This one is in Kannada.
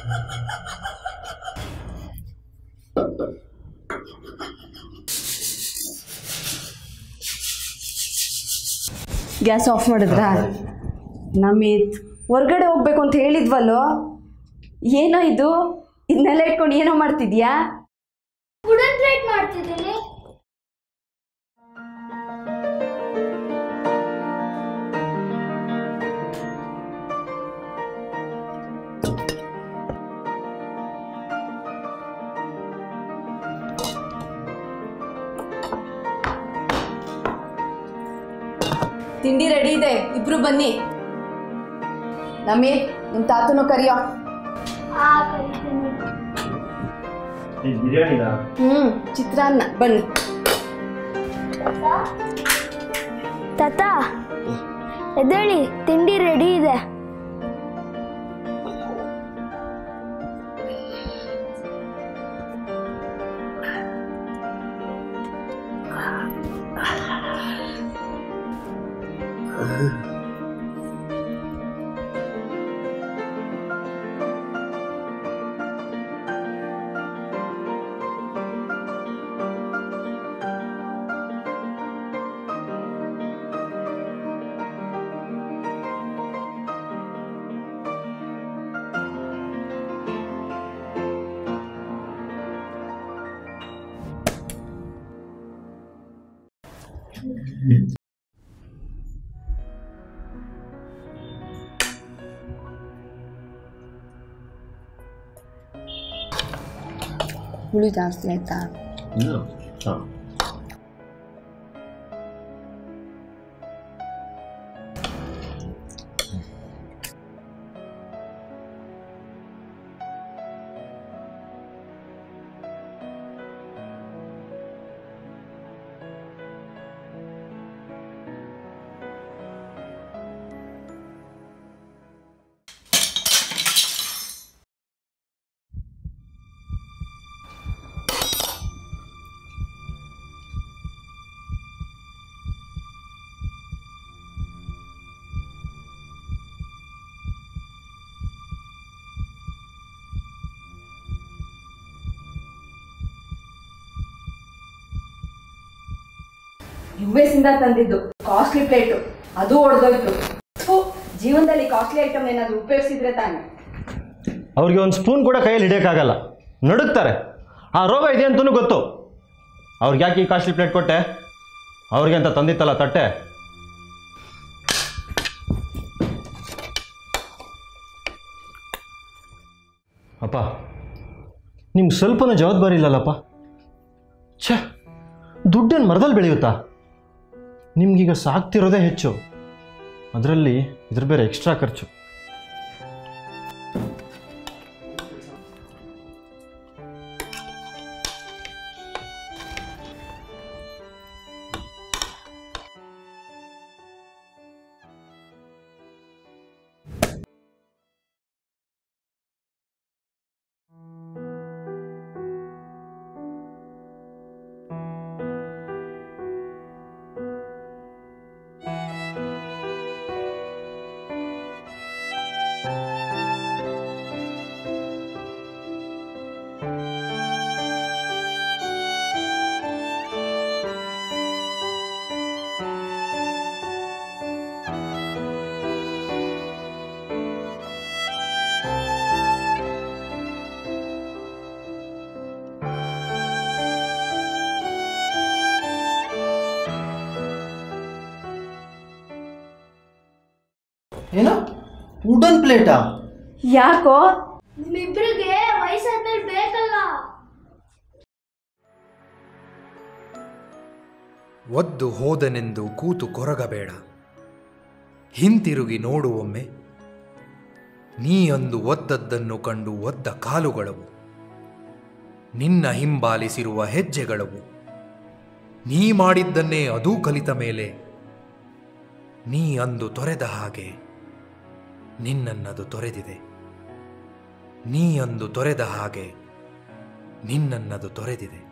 ಗ್ಯಾಸ್ ಆಫ್ ಮಾಡಿದ್ರಾ ನಮಿತ್ ಹೊರ್ಗಡೆ ಹೋಗ್ಬೇಕು ಅಂತ ಹೇಳಿದ್ವಲ್ಲೋ ಏನೋ ಇದು ಇದನ್ನೆಲ್ಲ ಇಟ್ಕೊಂಡು ಏನೋ ಮಾಡ್ತಿದ್ಯಾ ವುಡನ್ ಪ್ಲೇಟ್ ಮಾಡ್ತಿದ್ದೀನಿ ತಿಂಡಿ ರೆಡಿ ಇದೆ ಇಬ್ರು ಬನ್ನಿ ನಮೀತ್ ನಿಮ್ಮ ತಾತನು ಕರಿಯೋ ಆ ಕರಿತೀನಿ ಬಿರಿಯಾನಿನಾ ಹ್ಮ್ ಚಿತ್ರಾನ್ನ ಬನ್ನಿ ತಾತ ಎದ್ದೇಳಿ ತಿಂಡಿ ರೆಡಿ ಇದೆ ಹುಳಿ ಜಾಸ್ತಿ ಆಯ್ತಾ ಹಾಂ ಯು ಎಸ್ ಇಂದ ತಂದಿದ್ದು ಕಾಸ್ಟ್ಲಿ ಪ್ಲೇಟು ಅದು ಒಡೆದೋಯ್ತು ಥು, ಜೀವನದಲ್ಲಿ ಕಾಸ್ಟ್ಲಿ ಐಟಮ್ ಏನಾದ್ರು ಉಪಯೋಗಿಸಿದ್ರೆ ತಾನೆ ಅವ್ರಿಗೆ ಒಂದು ಸ್ಪೂನ್ ಕೂಡ ಕೈಯಲ್ಲಿ ಹಿಡಿಯೋಕ್ಕಾಗಲ್ಲ ನಡುಕ್ತಾರೆ ಆ ರೋಗ ಇದೆ ಅಂತಲೂ ಗೊತ್ತು ಅವ್ರಿಗೆ ಯಾಕೆ ಈ ಕಾಸ್ಟ್ಲಿ ಪ್ಲೇಟ್ ಕೊಟ್ಟೆ ಅವ್ರಿಗೆ ಅಂತ ತಂದಿತ್ತಲ್ಲ ತಟ್ಟೆ ಅಪ್ಪ ನಿಮ್ಗೆ ಸ್ವಲ್ಪನೂ ಜವಾಬ್ದಾರಿ ಇಲ್ಲಲ್ಲಪ್ಪ ಛೇ ದುಡ್ಡೇನು ಮರದಲ್ಲಿ ಬೆಳೆಯುತ್ತಾ ನಿಮ್ಗೀಗ ಸಾಕ್ತಿರೋದೇ ಹೆಚ್ಚು ಅದರಲ್ಲಿ ಇದ್ರ ಬೇರೆ ಎಕ್ಸ್ಟ್ರಾ ಖರ್ಚು ಏನು ವುಡನ್ ಪ್ಲೇಟಾ ಯಾಕೋ ನಿಮ್ಮಿಬ್ರಿಗೆ ವಯಸ್ಸಾದ್ಮೇಲೆ ಬೇಕಲ್ಲ ಒದ್ದು ಹೋದನೆಂದು ಕೂತು ಕೊರಗಬೇಡ ಹಿಂತಿರುಗಿ ನೋಡು ಒಮ್ಮೆ ನೀಯೊಂದು ಒದ್ದದ್ದನ್ನು ಕಂಡು ಒದ್ದ ಕಾಲುಗಳವು ನಿನ್ನ ಹಿಂಬಾಲಿಸಿರುವ ಹೆಜ್ಜೆಗಳವು ನೀ ಮಾಡಿದ್ದನ್ನೇ ಅದೂ ಕಲಿತ ಮೇಲೆ ನೀ ಅಂದು ತೊರೆದ ಹಾಗೆ ನಿನ್ನನ್ನದು ತೊರೆದಿದೆ ನೀ ಅಂದು ತೊರೆದ ಹಾಗೆ ನಿನ್ನನ್ನದು ತೊರೆದಿದೆ